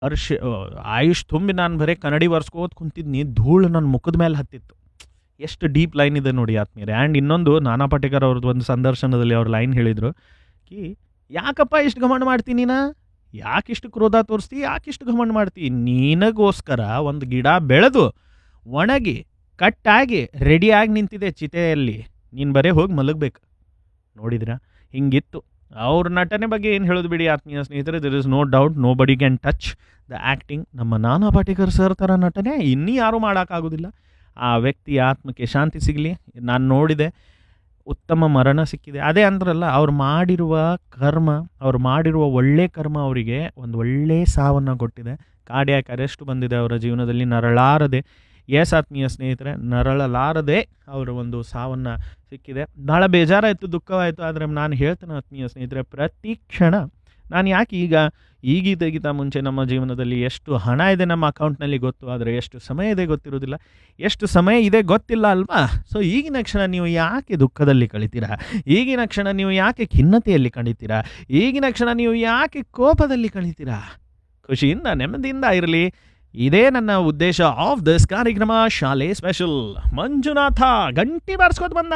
ವರ್ಷ ಆಯುಷ್ ತುಂಬಿ ನಾನು ಬರೀ ಕನ್ನಡಿ ಬರ್ಸ್ಕೋತ ಕುಂತಿದ್ನಿ ಧೂಳು ನನ್ನ ಮುಖದ ಮೇಲೆ ಹತ್ತಿತ್ತು ಎಷ್ಟು ಡೀಪ್ ಲೈನ್ ಇದೆ ನೋಡಿ ಆತ್ಮೀಯರೇ ಆ್ಯಂಡ್ ಇನ್ನೊಂದು ನಾನಾ ಪಾಟೇಕರ್ ಅವ್ರದ್ದು ಒಂದು ಸಂದರ್ಶನದಲ್ಲಿ ಅವ್ರು ಲೈನ್ ಹೇಳಿದರು ಕಿ ಯಾಕಪ್ಪ ಇಷ್ಟು ಘಮಂಡ ಮಾಡ್ತೀನಿ ನೀನು ಯಾಕಿಷ್ಟು ಕ್ರೋಧ ತೋರಿಸ್ತಿ ಯಾಕಿಷ್ಟು ಘಮಂಡ ಮಾಡ್ತಿ ನಿನಗೋಸ್ಕರ ಒಂದು ಗಿಡ ಬೆಳೆದು ಒಣಗಿ ಕಟ್ಟಾಗಿ ರೆಡಿಯಾಗಿ ನಿಂತಿದೆ ಚಿತೆಯಲ್ಲಿ ನೀನು ಬರೀ ಹೋಗಿ ಮಲಗಬೇಕು ನೋಡಿದ್ರಾ ಹಿಂಗಿತ್ತು ಅವ್ರ ನಟನೆ ಬಗ್ಗೆ ಏನು ಹೇಳೋದು ಬಿಡಿ ಆತ್ಮೀಯ ಸ್ನೇಹಿತರೆ there is no doubt nobody can touch the acting ನಮ್ಮ ನಾನಾ ಪಾಟೇಕರ್ ಸರ್ ಥರ ನಟನೆ ಇನ್ನೂ ಯಾರೂ ಮಾಡೋಕ್ಕಾಗೋದಿಲ್ಲ ಆ ವ್ಯಕ್ತಿ ಆತ್ಮಕ್ಕೆ ಶಾಂತಿ ಸಿಗಲಿ ನಾನು ನೋಡಿದೆ ಉತ್ತಮ ಮರಣ ಸಿಕ್ಕಿದೆ ಅದೇ ಅಂದ್ರಲ್ಲ ಅವ್ರು ಮಾಡಿರುವ ಕರ್ಮ ಅವ್ರು ಮಾಡಿರುವ ಒಳ್ಳೆ ಕರ್ಮ ಅವರಿಗೆ ಒಂದು ಒಳ್ಳೆ ಸಾವನ್ನು ಕೊಟ್ಟಿದೆ ಕಾರ್ಡಿಯಾಕ್ ಅರೆಸ್ಟ್ ಬಂದಿದೆ ಅವರ ಜೀವನದಲ್ಲಿ ನರಳಾರದೆ ಎಸ್ ಆತ್ಮೀಯ ಸ್ನೇಹಿತರೆ ನರಳಲಾರದೆ ಅವರ ಒಂದು ಸಾವನ್ನು ಸಿಕ್ಕಿದೆ ಭಾಳ ಬೇಜಾರಾಯಿತು ದುಃಖವಾಯಿತು ಆದರೆ ನಾನು ಹೇಳ್ತೇನೆ ಆತ್ಮೀಯ ಸ್ನೇಹಿತರೆ ಪ್ರತಿ ಕ್ಷಣ ನಾನು ಯಾಕೆ ಈಗ ಈಗೀದಗಿಂತ ಮುಂಚೆ ನಮ್ಮ ಜೀವನದಲ್ಲಿ ಎಷ್ಟು ಹಣ ಇದೆ ನಮ್ಮ ಅಕೌಂಟ್ನಲ್ಲಿ ಗೊತ್ತು ಆದರೆ ಎಷ್ಟು ಸಮಯ ಇದೆ ಗೊತ್ತಿರೋದಿಲ್ಲ ಎಷ್ಟು ಸಮಯ ಇದೆ ಗೊತ್ತಿಲ್ಲ ಅಲ್ವಾ ಸೊ ಈಗಿನ ಕ್ಷಣ ನೀವು ಯಾಕೆ ದುಃಖದಲ್ಲಿ ಕಳಿತೀರಾ ಈಗಿನ ಕ್ಷಣ ನೀವು ಯಾಕೆ ಖಿನ್ನತೆಯಲ್ಲಿ ಕಳೀತೀರಾ ಈಗಿನ ಕ್ಷಣ ನೀವು ಯಾಕೆ ಕೋಪದಲ್ಲಿ ಕಳೀತೀರಾ ಖುಷಿಯಿಂದ ನೆಮ್ಮದಿಯಿಂದ ಇರಲಿ ಇದೇ ನನ್ನ ಉದ್ದೇಶ ಆಫ್ ದಿಸ್ ಕಾರ್ಯಕ್ರಮ ಶಾಲೆ ಸ್ಪೆಷಲ್ ಮಂಜುನಾಥ ಗಂಟಿ ಬಾರಿಸ್ಕೋತ ಬಂದ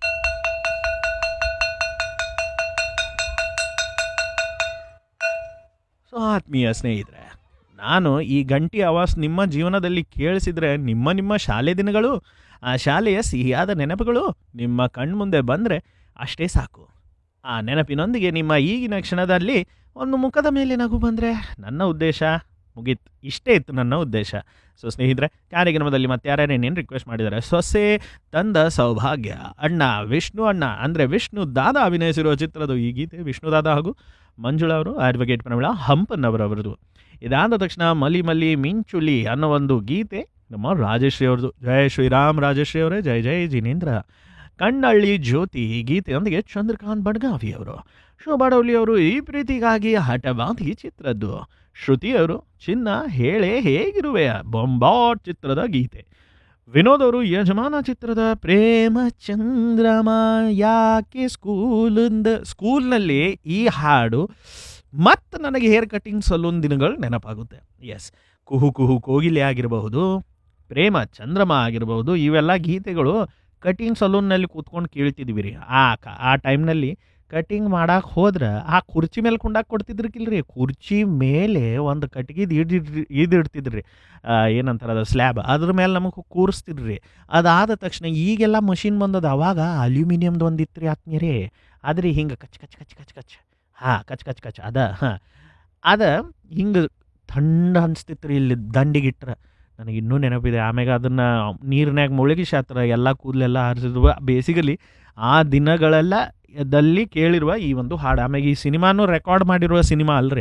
ಸೊ ಆತ್ಮೀಯ ಸ್ನೇಹಿತರೆ ನಾನು ಈ ಗಂಟಿ ಆವಾಸ್ ನಿಮ್ಮ ಜೀವನದಲ್ಲಿ ಕೇಳಿಸಿದ್ರೆ ನಿಮ್ಮ ನಿಮ್ಮ ಶಾಲೆ ದಿನಗಳು ಆ ಶಾಲೆಯ ಸಿಹಿಯಾದ ನೆನಪುಗಳು ನಿಮ್ಮ ಕಣ್ಮುಂದೆ ಬಂದರೆ ಅಷ್ಟೇ ಸಾಕು ಆ ನೆನಪಿನೊಂದಿಗೆ ನಿಮ್ಮ ಈಗಿನ ಕ್ಷಣದಲ್ಲಿ ಒಂದು ಮುಖದ ಮೇಲೆ ನಗು ಬಂದರೆ ನನ್ನ ಉದ್ದೇಶ ಮುಗೀತು ಇಷ್ಟೇ ಇತ್ತು ನನ್ನ ಉದ್ದೇಶ ಸೊ ಸ್ನೇಹಿತರೆ ಕಾರ್ಯಕ್ರಮದಲ್ಲಿ ಮತ್ತೆ ಯಾರ್ಯಾರೇನೇನು ರಿಕ್ವೆಸ್ಟ್ ಮಾಡಿದ್ದಾರೆ ಸೊಸೆ ತಂದ ಸೌಭಾಗ್ಯ ಅಣ್ಣ ವಿಷ್ಣು ಅಣ್ಣ ಅಂದರೆ ವಿಷ್ಣು ದಾದ ಅಭಿನಯಿಸಿರುವ ಚಿತ್ರದ ಈ ಗೀತೆ ವಿಷ್ಣು ದಾದ ಹಾಗೂ ಮಂಜುಳಾ ಅವರು ಅಡ್ವೊಕೇಟ್ ಪ್ರಮಿಳಾ ಹಂಪನ್ನವರವರದು ಇದಾದ ತಕ್ಷಣ ಮಲಿ ಮಲಿ ಮಿಂಚುಲಿ ಅನ್ನೋ ಒಂದು ಗೀತೆ ನಮ್ಮ ರಾಜಶ್ರೀ ಅವ್ರದ್ದು ಜಯ ಶ್ರೀರಾಮ್ ರಾಜಶ್ರೀ ಅವರೇ ಜಯ ಜಯ ಜಿನೇಂದ್ರ ಕಣ್ಣಳ್ಳಿ ಜ್ಯೋತಿ ಈ ಗೀತೆಯೊಂದಿಗೆ ಚಂದ್ರಕಾಂತ್ ಬಡ್ಗಾವಿ ಅವರು ಶೋಭಾಡೌಲಿ ಅವರು ಈ ಪ್ರೀತಿಗಾಗಿ ಹಠವಾದಿ ಚಿತ್ರದ್ದು ಶ್ರುತಿ ಅವರು ಚಿನ್ನ ಹೇಳೆ ಹೇಗಿರುವೆ ಬೊಂಬಾಟ್ ಚಿತ್ರದ ಗೀತೆ ವಿನೋದ್ ಅವರು ಯಜಮಾನ ಚಿತ್ರದ ಪ್ರೇಮ ಚಂದ್ರಮ ಯಾಕೆ ಸ್ಕೂಲಿಂದ ಸ್ಕೂಲ್ನಲ್ಲಿ ಈ ಹಾಡು ಮತ್ತು ನನಗೆ ಹೇರ್ ಕಟಿಂಗ್ ಸಲೂನ್ ದಿನಗಳು ನೆನಪಾಗುತ್ತೆ ಎಸ್ ಕುಹು ಕುಹು ಕೋಗಿಲೆ ಆಗಿರಬಹುದು ಪ್ರೇಮ ಚಂದ್ರಮ ಆಗಿರಬಹುದು ಇವೆಲ್ಲ ಗೀತೆಗಳು ಕಟಿಂಗ್ ಸಲೂನ್ನಲ್ಲಿ ಕೂತ್ಕೊಂಡು ಕೇಳ್ತಿದ್ವಿ ರೀ ಆ ಕ- ಆ ಟೈಮ್ನಲ್ಲಿ ಕಟಿಂಗ್ ಮಾಡಕ್ಕೆ ಹೋದ್ರೆ ಆ ಕುರ್ಚಿ ಮೇಲೆ ಕುಂಡಾಕ್ ಕೊಡ್ತಿದ್ರಕ್ಕಿಲ್ರಿ ಕುರ್ಚಿ ಮೇಲೆ ಒಂದು ಕಟ್ಗಿದ್ ಇಡಿಡ್ರಿ ಇದು ಇಡ್ತಿದ್ರಿ ಏನಂತಾರೆ ಅದು ಸ್ಲ್ಯಾಬ್ ಅದ್ರ ಮೇಲೆ ನಮಗೆ ಕೂರಿಸ್ತಿದ್ರಿ ಅದಾದ ತಕ್ಷಣ ಈಗೆಲ್ಲ ಮಷಿನ್ ಬಂದದ ಅವಾಗ ಅಲ್ಯೂಮಿನಿಯಮ್ದು ಒಂದು ಇತ್ತು ರೀ ಆತ್ಮೀಯರೇ ಆದ್ರೆ ಹಿಂಗೆ ಕಚ್ ಕಚ್ ಕಚ್ ಕಚ್ ಕಚ್ ಹಾಂ ಕಚ್ ಕಚ್ ಕಚ್ ಅದ ಹಾಂ ಅದ ಹಿಂಗೆ ಥಂಡ ಅನಿಸ್ತಿತ್ತು ರೀ ಇಲ್ಲಿ ದಂಡಿಗಿಟ್ರೆ ನನಗೆ ಇನ್ನೂ ನೆನಪಿದೆ ಆಮ್ಯಾಗ ಅದನ್ನು ನೀರಿನಾಗ ಮುಳುಗಿಸಿ ಹತ್ರ ಎಲ್ಲ ಕೂದಲೆಲ್ಲ ಹಾರಿಸಿದ್ವು ಬೇಸಿಕಲಿ ಆ ದಿನಗಳೆಲ್ಲ ದಲ್ಲಿ ಕೇಳಿರುವ ಈ ಒಂದು ಹಾಡು ಆಮ್ಯಾಗ ಈ ಸಿನಿಮಾನು ರೆಕಾರ್ಡ್ ಮಾಡಿರುವ ಸಿನಿಮಾ ಅಲ್ರಿ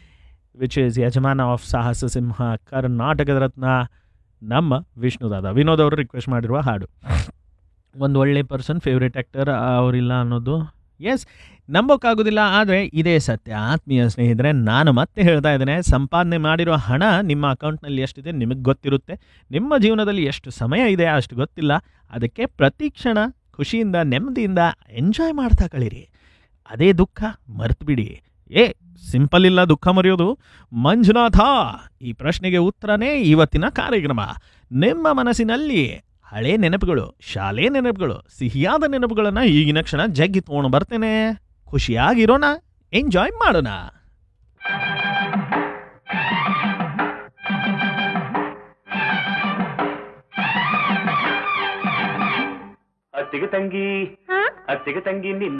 which is Yajamana of Sahasa Simha ಕರ್ನಾಟಕದ ರತ್ನ ನಮ್ಮ ವಿಷ್ಣುದಾದ ವಿನೋದ್ ಅವರು ರಿಕ್ವೆಸ್ಟ್ ಮಾಡಿರುವ ಹಾಡು ಒಂದು ಒಳ್ಳೆ ಪರ್ಸನ್ ಫೇವ್ರೇಟ್ ಆ್ಯಕ್ಟರ್ ಅವರಿಲ್ಲ ಅನ್ನೋದು ಎಸ್ ನಂಬೋಕ್ಕಾಗೋದಿಲ್ಲ ಆದರೆ ಇದೇ ಸತ್ಯ ಆತ್ಮೀಯ ಸ್ನೇಹಿತರೆ ನಾನು ಮತ್ತೆ ಹೇಳ್ತಾ ಇದ್ದೇನೆ ಸಂಪಾದನೆ ಮಾಡಿರೋ ಹಣ ನಿಮ್ಮ ಅಕೌಂಟ್ನಲ್ಲಿ ಎಷ್ಟಿದೆ ನಿಮಗೆ ಗೊತ್ತಿರುತ್ತೆ ನಿಮ್ಮ ಜೀವನದಲ್ಲಿ ಎಷ್ಟು ಸಮಯ ಇದೆ ಅಷ್ಟು ಗೊತ್ತಿಲ್ಲ ಅದಕ್ಕೆ ಪ್ರತಿ ಕ್ಷಣ ಖುಷಿಯಿಂದ ನೆಮ್ಮದಿಯಿಂದ ಎಂಜಾಯ್ ಮಾಡ್ತಾ ಕಳೀರಿ ಅದೇ ದುಃಖ ಮರ್ತ್ಬಿಡಿ ಏ ಸಿಂಪಲ್ ಇಲ್ಲ ದುಃಖ ಮರೆಯೋದು ಮಂಜುನಾಥ ಈ ಪ್ರಶ್ನೆಗೆ ಉತ್ತರನೇ ಇವತ್ತಿನ ಕಾರ್ಯಕ್ರಮ ನಿಮ್ಮ ಮನಸ್ಸಿನಲ್ಲಿ ಹಳೆ ನೆನಪುಗಳು ಶಾಲೆ ನೆನಪುಗಳು ಸಿಹಿಯಾದ ನೆನಪುಗಳನ್ನು ಈಗಿನ ಕ್ಷಣ ಜಗ್ಗಿ ತೊಗೊಂಡು ಬರ್ತೇನೆ ಖುಷಿಯಾಗಿರೋಣ ಎಂಜಾಯ್ ಮಾಡೋಣ ಅತ್ತಿಗೆ ತಂಗಿ ಹಾ ಅತ್ತಿಗೆ ತಂಗಿ ನಿನ್ನ